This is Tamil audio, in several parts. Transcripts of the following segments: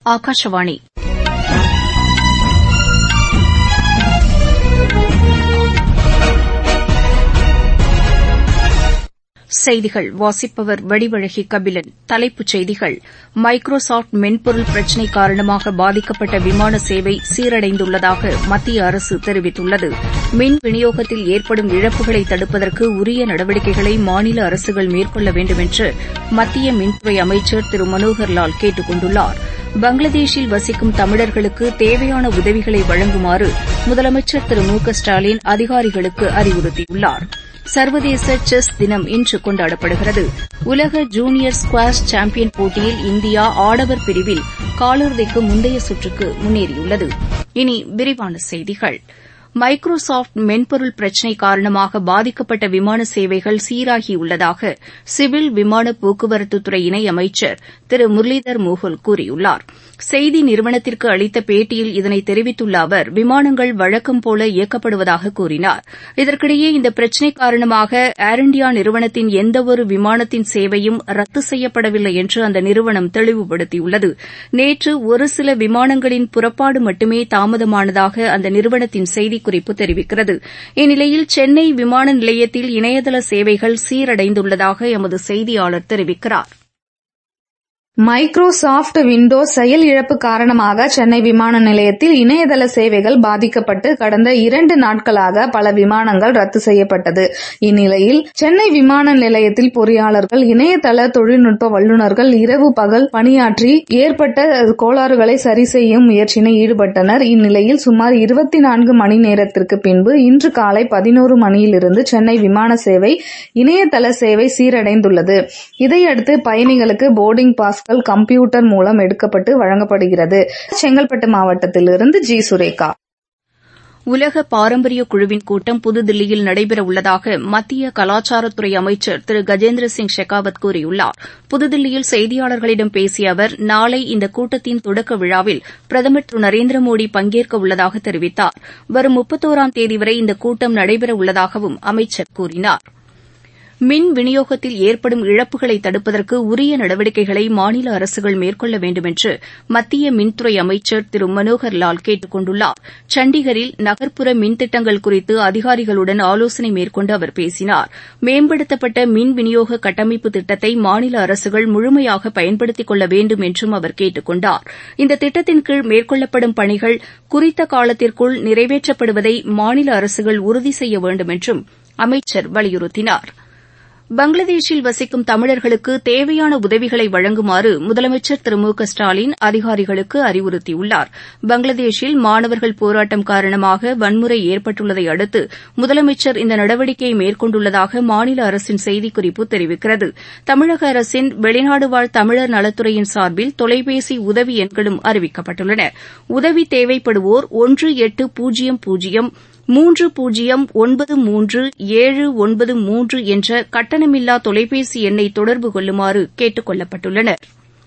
ஆகாஷவாணி செய்திகள் வாசிப்பவர் வடிவழகி கபிலன் தலைப்புச் செய்திகள் மைக்ரோசாப்ட் மென்பொருள் பிரச்சினை காரணமாக பாதிக்கப்பட்ட விமான சேவை சீரடைந்துள்ளதாக மத்திய அரசு தெரிவித்துள்ளது மின் விநியோகத்தில் ஏற்படும் இழப்புகளை தடுப்பதற்கு உரிய நடவடிக்கைகளை மாநில அரசுகள் மேற்கொள்ள வேண்டுமென்று மத்திய மின்துறை அமைச்சர் திரு மனோகர்லால் கேட்டுக் கொண்டுள்ளார் பங்களாதேஷில் வசிக்கும் தமிழர்களுக்கு தேவையான உதவிகளை வழங்குமாறு முதலமைச்சர் திரு மு க ஸ்டாலின் அதிகாரிகளுக்கு அறிவுறுத்தியுள்ளார் சர்வதேச செஸ் தினம் இன்று கொண்டாடப்படுகிறது உலக ஜூனியர் ஸ்குவாஷ் சாம்பியன் போட்டியில் இந்தியா ஆடவர் பிரிவில் காலிறுதிக்கு முந்தைய சுற்றுக்கு முன்னேறியுள்ளது இனி விரிவான செய்திகள் மைக்ரோசாப்ட் மென்பொருள் பிரச்சினை காரணமாக பாதிக்கப்பட்ட விமான சேவைகள் சீராகியுள்ளதாக சிவில் விமான போக்குவரத்துத்துறை இணையமைச்சர் திரு முரளிதர் மோஹல் கூறியுள்ளார் செய்தி நிறுவனத்திற்கு அளித்த பேட்டியில் இதனை தெரிவித்துள்ள அவர் விமானங்கள் வழக்கம்போல இயக்கப்படுவதாக கூறினார் இதற்கிடையே இந்த பிரச்சினை காரணமாக ஏர் இண்டியா நிறுவனத்தின் எந்தவொரு விமானத்தின் சேவையும் ரத்து செய்யப்படவில்லை என்று அந்த நிறுவனம் தெளிவுபடுத்தியுள்ளது நேற்று ஒரு சில விமானங்களின் புறப்பாடு மட்டுமே தாமதமானதாக அந்த நிறுவனத்தின் செய்திக்குறிப்பு தெரிவிக்கிறது இந்நிலையில் சென்னை விமான நிலையத்தில் இணையதள சேவைகள் சீரடைந்துள்ளதாக எமது செய்தியாளர் தெரிவிக்கிறார் மைக்ரோசாப்ட் விண்டோஸ் செயல் இழப்பு காரணமாக சென்னை விமான நிலையத்தில் இணையதள சேவைகள் பாதிக்கப்பட்டு கடந்த இரண்டு நாட்களாக பல விமானங்கள் ரத்து செய்யப்பட்டது இந்நிலையில் சென்னை விமான நிலையத்தில் பொறியாளர்கள் இணையதள தொழில்நுட்ப வல்லுநர்கள் இரவு பகல் பணியாற்றி ஏற்பட்ட கோளாறுகளை சரி செய்யும் முயற்சியில் ஈடுபட்டனர் இந்நிலையில் சுமார் இருபத்தி நான்கு மணி நேரத்திற்கு பின்பு இன்று காலை பதினோரு மணியிலிருந்து சென்னை விமான சேவை இணையதள சேவை சீரடைந்துள்ளது இதையடுத்து பயணிகளுக்கு போர்டிங் பாஸ் பாஸ்கள் கம்ப்யூட்டர் மூலம் எடுக்கப்பட்டு வழங்கப்படுகிறது செங்கல்பட்டு மாவட்டத்திலிருந்து ஜி சுரேகா உலக பாரம்பரிய குழுவின் கூட்டம் புதுதில்லியில் நடைபெறவுள்ளதாக மத்திய கலாச்சாரத்துறை அமைச்சர் திரு கஜேந்திர சிங் ஷெகாவத் கூறியுள்ளார் புதுதில்லியில் செய்தியாளர்களிடம் பேசிய அவர் நாளை இந்த கூட்டத்தின் தொடக்க விழாவில் பிரதமர் திரு நரேந்திர மோடி பங்கேற்க உள்ளதாக தெரிவித்தார் வரும் முப்பத்தோராம் தேதி வரை இந்த கூட்டம் நடைபெறவுள்ளதாகவும் அமைச்சர் கூறினார் மின் விநியோகத்தில் ஏற்படும் இழப்புகளை தடுப்பதற்கு உரிய நடவடிக்கைகளை மாநில அரசுகள் மேற்கொள்ள வேண்டுமென்று மத்திய மின்துறை அமைச்சர் திரு மனோகர் லால் கேட்டுக் கொண்டுள்ளார் சண்டிகரில் நகர்ப்புற மின் திட்டங்கள் குறித்து அதிகாரிகளுடன் ஆலோசனை மேற்கொண்டு அவர் பேசினார் மேம்படுத்தப்பட்ட மின் விநியோக கட்டமைப்பு திட்டத்தை மாநில அரசுகள் முழுமையாக பயன்படுத்திக் கொள்ள வேண்டும் என்றும் அவர் கேட்டுக் கொண்டார் இந்த திட்டத்தின் கீழ் மேற்கொள்ளப்படும் பணிகள் குறித்த காலத்திற்குள் நிறைவேற்றப்படுவதை மாநில அரசுகள் உறுதி செய்ய வேண்டும் என்றும் அமைச்சர் வலியுறுத்தினாா் பங்களாதேஷில் வசிக்கும் தமிழர்களுக்கு தேவையான உதவிகளை வழங்குமாறு முதலமைச்சர் திரு மு க ஸ்டாலின் அதிகாரிகளுக்கு அறிவுறுத்தியுள்ளார் பங்களாதேஷில் மாணவர்கள் போராட்டம் காரணமாக வன்முறை ஏற்பட்டுள்ளதை அடுத்து முதலமைச்சர் இந்த நடவடிக்கையை மேற்கொண்டுள்ளதாக மாநில அரசின் செய்திக்குறிப்பு தெரிவிக்கிறது தமிழக அரசின் வெளிநாடு வாழ் தமிழர் நலத்துறையின் சார்பில் தொலைபேசி உதவி எண்களும் அறிவிக்கப்பட்டுள்ளன உதவி தேவைப்படுவோர் ஒன்று எட்டு பூஜ்ஜியம் பூஜ்ஜியம் மூன்று பூஜ்ஜியம் ஒன்பது மூன்று ஏழு ஒன்பது மூன்று என்ற கட்டணமில்லா தொலைபேசி எண்ணை தொடர்பு கொள்ளுமாறு கேட்டுக் கொள்ளப்பட்டுள்ளனா்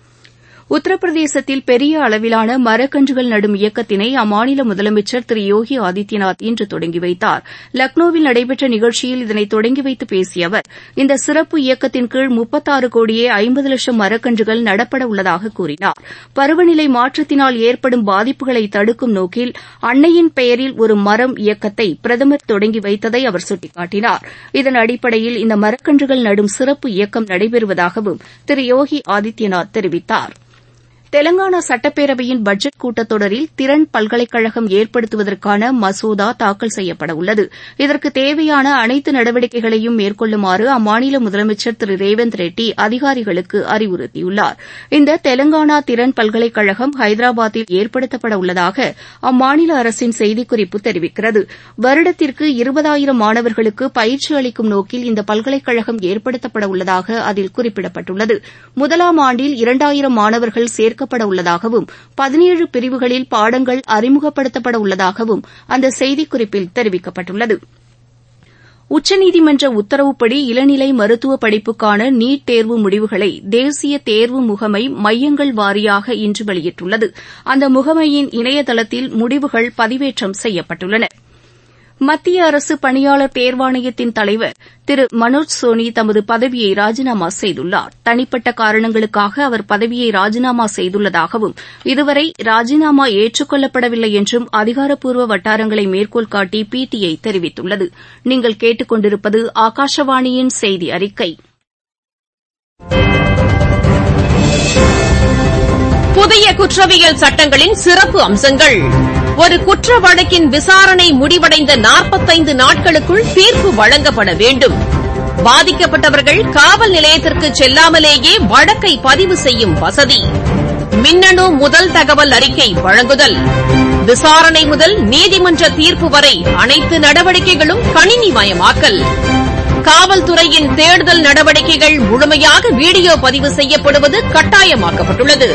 உத்தரப்பிரதேசத்தில் பெரிய அளவிலான மரக்கன்றுகள் நடும் இயக்கத்தினை அம்மாநில முதலமைச்சர் திரு யோகி ஆதித்யநாத் இன்று தொடங்கி வைத்தார் லக்னோவில் நடைபெற்ற நிகழ்ச்சியில் இதனை தொடங்கி வைத்து பேசிய அவர் இந்த சிறப்பு இயக்கத்தின் கீழ் முப்பத்தாறு கோடியே ஐம்பது லட்சம் மரக்கன்றுகள் நடப்பட உள்ளதாக கூறினார் பருவநிலை மாற்றத்தினால் ஏற்படும் பாதிப்புகளை தடுக்கும் நோக்கில் அன்னையின் பெயரில் ஒரு மரம் இயக்கத்தை பிரதமர் தொடங்கி வைத்ததை அவர் சுட்டிக்காட்டினார் இதன் அடிப்படையில் இந்த மரக்கன்றுகள் நடும் சிறப்பு இயக்கம் நடைபெறுவதாகவும் திரு யோகி ஆதித்யநாத் தெரிவித்தாா் தெலங்கானா சட்டப்பேரவையின் பட்ஜெட் கூட்டத்தொடரில் திறன் பல்கலைக்கழகம் ஏற்படுத்துவதற்கான மசோதா தாக்கல் செய்யப்பட உள்ளது இதற்கு தேவையான அனைத்து நடவடிக்கைகளையும் மேற்கொள்ளுமாறு அம்மாநில முதலமைச்சர் திரு ரேவந்த் ரெட்டி அதிகாரிகளுக்கு அறிவுறுத்தியுள்ளார் இந்த தெலங்கானா திறன் பல்கலைக்கழகம் ஹைதராபாத்தில் ஏற்படுத்தப்பட உள்ளதாக அம்மாநில அரசின் செய்திக்குறிப்பு தெரிவிக்கிறது வருடத்திற்கு இருபதாயிரம் மாணவர்களுக்கு பயிற்சி அளிக்கும் நோக்கில் இந்த பல்கலைக்கழகம் ஏற்படுத்தப்பட உள்ளதாக அதில் குறிப்பிடப்பட்டுள்ளது முதலாம் ஆண்டில் இரண்டாயிரம் மாணவர்கள் சேர்க்க சேர்க்கப்பட உள்ளதாகவும் பதினேழு பிரிவுகளில் பாடங்கள் அறிமுகப்படுத்தப்பட உள்ளதாகவும் அந்த செய்திக்குறிப்பில் தெரிவிக்கப்பட்டுள்ளது உச்சநீதிமன்ற உத்தரவுப்படி இளநிலை மருத்துவ படிப்புக்கான நீட் தேர்வு முடிவுகளை தேசிய தேர்வு முகமை மையங்கள் வாரியாக இன்று வெளியிட்டுள்ளது அந்த முகமையின் இணையதளத்தில் முடிவுகள் பதிவேற்றம் செய்யப்பட்டுள்ளன மத்திய அரசு பணியாளர் தேர்வாணையத்தின் தலைவர் திரு மனோஜ் சோனி தமது பதவியை ராஜினாமா செய்துள்ளார் தனிப்பட்ட காரணங்களுக்காக அவர் பதவியை ராஜினாமா செய்துள்ளதாகவும் இதுவரை ராஜினாமா ஏற்றுக்கொள்ளப்படவில்லை என்றும் அதிகாரப்பூர்வ வட்டாரங்களை மேற்கோள் காட்டி பிடிஐ தெரிவித்துள்ளது நீங்கள் கேட்டுக் கொண்டிருப்பது ஆகாஷவாணியின் செய்தி அறிக்கை புதிய குற்றவியல் சட்டங்களின் சிறப்பு அம்சங்கள் ஒரு குற்ற வழக்கின் விசாரணை முடிவடைந்த நாற்பத்தைந்து நாட்களுக்குள் தீர்ப்பு வழங்கப்பட வேண்டும் பாதிக்கப்பட்டவர்கள் காவல் நிலையத்திற்கு செல்லாமலேயே வழக்கை பதிவு செய்யும் வசதி மின்னணு முதல் தகவல் அறிக்கை வழங்குதல் விசாரணை முதல் நீதிமன்ற தீர்ப்பு வரை அனைத்து நடவடிக்கைகளும் கணினிமயமாக்கல் காவல்துறையின் தேடுதல் நடவடிக்கைகள் முழுமையாக வீடியோ பதிவு செய்யப்படுவது கட்டாயமாக்கப்பட்டுள்ளது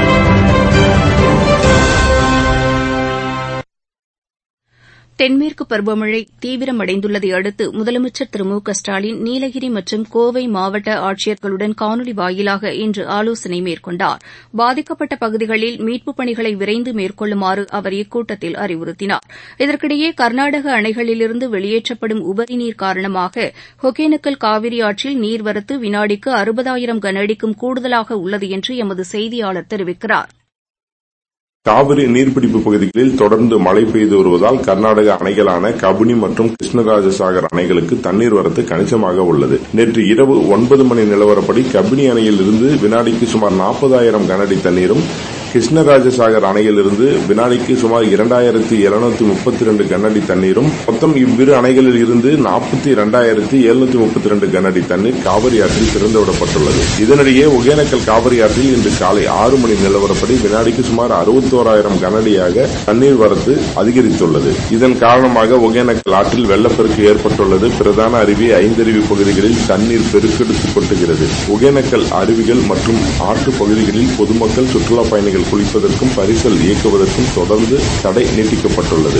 தென்மேற்கு பருவமழை தீவிரமடைந்துள்ளதை அடுத்து முதலமைச்சர் திரு மு க ஸ்டாலின் நீலகிரி மற்றும் கோவை மாவட்ட ஆட்சியர்களுடன் காணொலி வாயிலாக இன்று ஆலோசனை மேற்கொண்டார் பாதிக்கப்பட்ட பகுதிகளில் மீட்புப் பணிகளை விரைந்து மேற்கொள்ளுமாறு அவர் இக்கூட்டத்தில் அறிவுறுத்தினார் இதற்கிடையே கர்நாடக அணைகளிலிருந்து வெளியேற்றப்படும் உபரிநீர் காரணமாக ஒகேனக்கல் காவிரி ஆற்றில் நீர்வரத்து வினாடிக்கு அறுபதாயிரம் கன அடிக்கும் கூடுதலாக உள்ளது என்று எமது செய்தியாளர் தெரிவிக்கிறார் காவிரி நீர்பிடிப்பு பகுதிகளில் தொடர்ந்து மழை பெய்து வருவதால் கர்நாடக அணைகளான கபினி மற்றும் கிருஷ்ணராஜசாகர் அணைகளுக்கு தண்ணீர் வரத்து கணிசமாக உள்ளது நேற்று இரவு ஒன்பது மணி நிலவரப்படி கபினி அணையில் இருந்து வினாடிக்கு சுமார் நாற்பதாயிரம் கனஅடி தண்ணீரும் கிருஷ்ணராஜசாகர் அணையிலிருந்து வினாடிக்கு சுமார் இரண்டாயிரத்தி இருநூத்தி முப்பத்தி இரண்டு கனஅடி தண்ணீரும் மொத்தம் இவ்விரு அணைகளில் இருந்து நாற்பத்தி இரண்டாயிரத்தி எழுநூத்தி முப்பத்தி இரண்டு கனஅடி தண்ணீர் காவிரி ஆற்றில் திறந்துவிடப்பட்டுள்ளது இதனிடையே ஒகேனக்கல் காவிரி ஆற்றில் இன்று காலை ஆறு மணி நிலவரப்படி வினாடிக்கு சுமார் அறுபத்தோராயிரம் கனஅடியாக தண்ணீர் வரத்து அதிகரித்துள்ளது இதன் காரணமாக ஒகேனக்கல் ஆற்றில் வெள்ளப்பெருக்கு ஏற்பட்டுள்ளது பிரதான அருவி ஐந்தருவி பகுதிகளில் தண்ணீர் பெருக்கெடுத்து கொட்டுகிறது ஒகேனக்கல் அருவிகள் மற்றும் ஆற்று பகுதிகளில் பொதுமக்கள் சுற்றுலாப் பயணிகள் குளிப்பதற்கும் பரிசல் இயக்குவதற்கும் தொடர்ந்து தடை நீட்டிக்கப்பட்டுள்ளது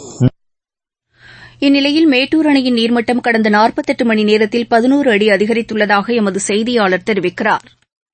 இந்நிலையில் மேட்டூர் அணையின் நீர்மட்டம் கடந்த நாற்பத்தெட்டு மணி நேரத்தில் பதினோரு அடி அதிகரித்துள்ளதாக எமது செய்தியாளர் தெரிவிக்கிறார்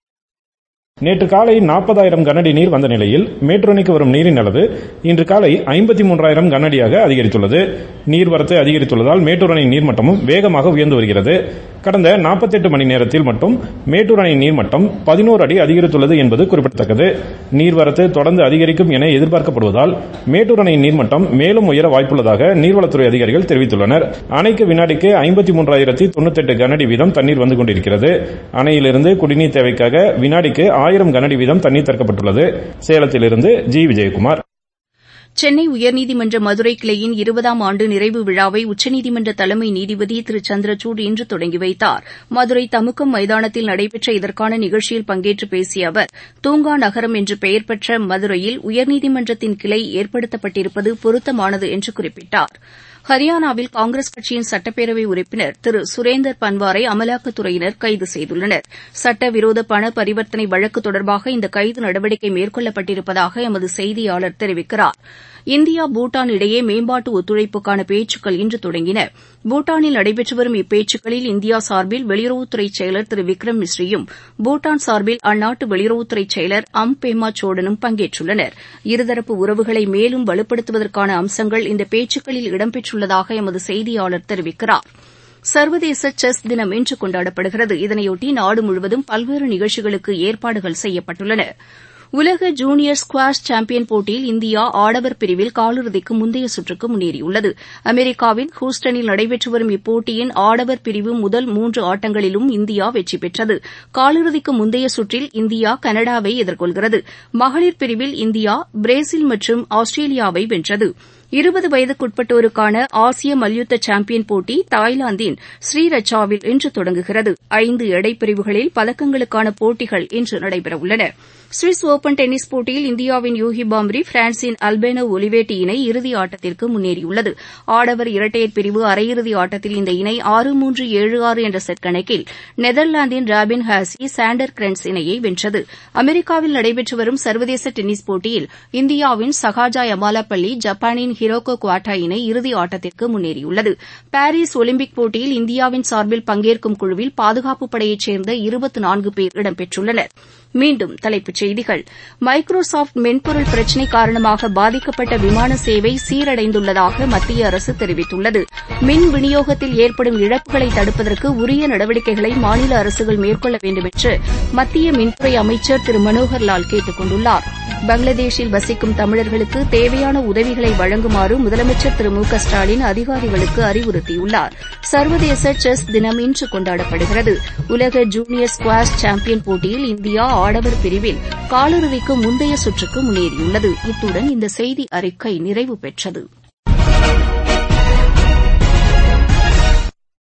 நேற்று காலை நாற்பதாயிரம் கனஅடி நீர் வந்த நிலையில் மேட்டூர் அணைக்கு வரும் நீரின் அளவு இன்று காலை ஐம்பத்தி மூன்றாயிரம் கனஅடியாக அதிகரித்துள்ளது நீர்வரத்து அதிகரித்துள்ளதால் மேட்டூர் அணை நீர்மட்டமும் வேகமாக உயர்ந்து வருகிறது கடந்த நாற்பத்தெட்டு மணி நேரத்தில் மட்டும் மேட்டூர் அணை நீர்மட்டம் பதினோரு அடி அதிகரித்துள்ளது என்பது குறிப்பிடத்தக்கது நீர்வரத்து தொடர்ந்து அதிகரிக்கும் என எதிர்பார்க்கப்படுவதால் மேட்டூர் அணை நீர்மட்டம் மேலும் உயர வாய்ப்புள்ளதாக நீர்வளத்துறை அதிகாரிகள் தெரிவித்துள்ளனர் அணைக்கு வினாடிக்கு ஐம்பத்தி மூன்றாயிரத்தி தொண்ணூத்தெட்டு கனஅடி வீதம் தண்ணீர் வந்து கொண்டிருக்கிறது அணையிலிருந்து குடிநீர் தேவைக்காக வினாடிக்கு ஆயிரம் கனஅடி வீதம் தண்ணீர் திறக்கப்பட்டுள்ளது சேலத்திலிருந்து ஜி விஜயகுமார் சென்னை உயர்நீதிமன்ற மதுரை கிளையின் இருபதாம் ஆண்டு நிறைவு விழாவை உச்சநீதிமன்ற தலைமை நீதிபதி திரு சந்திரசூட் இன்று தொடங்கி வைத்தார் மதுரை தமுக்கம் மைதானத்தில் நடைபெற்ற இதற்கான நிகழ்ச்சியில் பங்கேற்று பேசிய அவர் தூங்கா நகரம் என்று பெயர் பெற்ற மதுரையில் உயர்நீதிமன்றத்தின் கிளை ஏற்படுத்தப்பட்டிருப்பது பொருத்தமானது என்று குறிப்பிட்டார் ஹரியானாவில் காங்கிரஸ் கட்சியின் சட்டப்பேரவை உறுப்பினர் திரு சுரேந்தர் பன்வாரை அமலாக்கத்துறையினர் கைது செய்துள்ளனர் சட்டவிரோத பண பரிவர்த்தனை வழக்கு தொடர்பாக இந்த கைது நடவடிக்கை மேற்கொள்ளப்பட்டிருப்பதாக எமது செய்தியாளர் தெரிவிக்கிறார் இந்தியா பூட்டான் இடையே மேம்பாட்டு ஒத்துழைப்புக்கான பேச்சுக்கள் இன்று தொடங்கின பூட்டானில் நடைபெற்று வரும் இப்பேச்சுக்களில் இந்தியா சார்பில் வெளியுறவுத்துறை செயலர் திரு விக்ரம் மிஸ்ரியும் பூட்டான் சார்பில் அந்நாட்டு வெளியுறவுத்துறை செயலர் அம் பேமா சோடனும் பங்கேற்றுள்ளனர் இருதரப்பு உறவுகளை மேலும் வலுப்படுத்துவதற்கான அம்சங்கள் இந்த பேச்சுக்களில் இடம்பெற்றுள்ளதாக எமது செய்தியாளர் தெரிவிக்கிறார் சர்வதேச செஸ் தினம் இன்று கொண்டாடப்படுகிறது இதனையொட்டி நாடு முழுவதும் பல்வேறு நிகழ்ச்சிகளுக்கு ஏற்பாடுகள் செய்யப்பட்டுள்ளன உலக ஜூனியர் ஸ்குவாஷ் சாம்பியன் போட்டியில் இந்தியா ஆடவர் பிரிவில் காலிறுதிக்கு முந்தைய சுற்றுக்கு முன்னேறியுள்ளது அமெரிக்காவின் ஹூஸ்டனில் நடைபெற்று வரும் இப்போட்டியின் ஆடவர் பிரிவு முதல் மூன்று ஆட்டங்களிலும் இந்தியா வெற்றி பெற்றது காலிறுதிக்கு முந்தைய சுற்றில் இந்தியா கனடாவை எதிர்கொள்கிறது மகளிர் பிரிவில் இந்தியா பிரேசில் மற்றும் ஆஸ்திரேலியாவை வென்றது இருபது வயதுக்குட்பட்டோருக்கான ஆசிய மல்யுத்த சாம்பியன் போட்டி தாய்லாந்தின் ஸ்ரீரச்சாவில் இன்று தொடங்குகிறது ஐந்து எடைப்பிரிவுகளில் பதக்கங்களுக்கான போட்டிகள் இன்று நடைபெறவுள்ளன சுவிஸ் ஒபன் டென்னிஸ் போட்டியில் இந்தியாவின் யூகி பாம்ரி பிரான்சின் அல்பேனோ ஒலிவேட்டி இணை இறுதி ஆட்டத்திற்கு முன்னேறியுள்ளது ஆடவர் இரட்டையர் பிரிவு அரையிறுதி ஆட்டத்தில் இந்த இணை ஆறு மூன்று ஏழு ஆறு என்ற செட் கணக்கில் நெதர்லாந்தின் ராபின் ஹாசி சாண்டர் கிரென்ஸ் இணையை வென்றது அமெரிக்காவில் நடைபெற்று வரும் சர்வதேச டென்னிஸ் போட்டியில் இந்தியாவின் சகாஜா யமாலப்பள்ளி ஜப்பானின் ஹிரோகோ குவாட்டா இணை இறுதி ஆட்டத்திற்கு முன்னேறியுள்ளது பாரிஸ் ஒலிம்பிக் போட்டியில் இந்தியாவின் சார்பில் பங்கேற்கும் குழுவில் பாதுகாப்புப் படையைச் சேர்ந்த இருபத்து நான்கு பேர் இடம்பெற்றுள்ளனர் மீண்டும் தலைப்புச் செய்திகள் மைக்ரோசாப்ட் மென்பொருள் பிரச்சினை காரணமாக பாதிக்கப்பட்ட விமான சேவை சீரடைந்துள்ளதாக மத்திய அரசு தெரிவித்துள்ளது மின் விநியோகத்தில் ஏற்படும் இழப்புகளை தடுப்பதற்கு உரிய நடவடிக்கைகளை மாநில அரசுகள் மேற்கொள்ள வேண்டும் என்று மத்திய மின்துறை அமைச்சர் திரு மனோகர் லால் கேட்டுக் கொண்டுள்ளார் பங்களாதேஷில் வசிக்கும் தமிழர்களுக்கு தேவையான உதவிகளை வழங்குமாறு முதலமைச்சர் திரு மு க ஸ்டாலின் அதிகாரிகளுக்கு அறிவுறுத்தியுள்ளார் சர்வதேச செஸ் தினம் இன்று கொண்டாடப்படுகிறது உலக ஜூனியர் ஸ்குவாஷ் சாம்பியன் போட்டியில் இந்தியா ஆடவர் பிரிவில் காலிறுதிக்கு முந்தைய சுற்றுக்கு முன்னேறியுள்ளது இத்துடன் இந்த செய்தி அறிக்கை நிறைவு பெற்றது